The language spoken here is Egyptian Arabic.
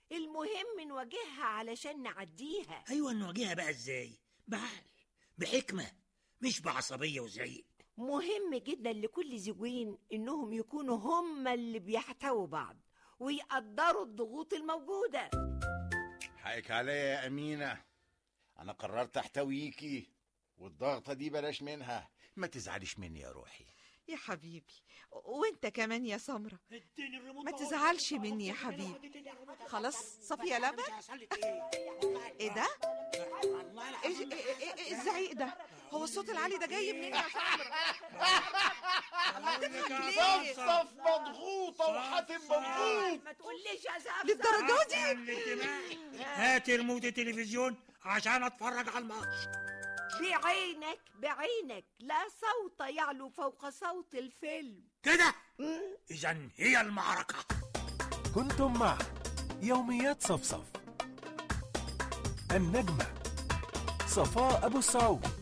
المهم نواجهها علشان نعديها ايوه نواجهها بقى ازاي بعقل بحكمه مش بعصبيه وزعيق مهم جدا لكل زوجين انهم يكونوا هما اللي بيحتووا بعض ويقدروا الضغوط الموجودة حقك عليا يا أمينة أنا قررت أحتويكي والضغطة دي بلاش منها ما تزعليش مني يا روحي يا حبيبي وانت كمان يا سمرة ما تزعلش مني يا حبيبي خلاص صفية لبن ايه ده ايه إيه- إيه- إيه الزعيق ده هو الصوت العالي ده جاي منين يا سمرة بتضحك ليه صف مضغوطة وحاتم مضغوط ما تقوليش يا زفزف للدرجة دي الانتباه هات الموت التلفزيون عشان اتفرج على الماتش بعينك بعينك لا صوت يعلو فوق صوت الفيلم كده اذا هي المعركه كنتم مع يوميات صفصف النجمة صفاء أبو السعود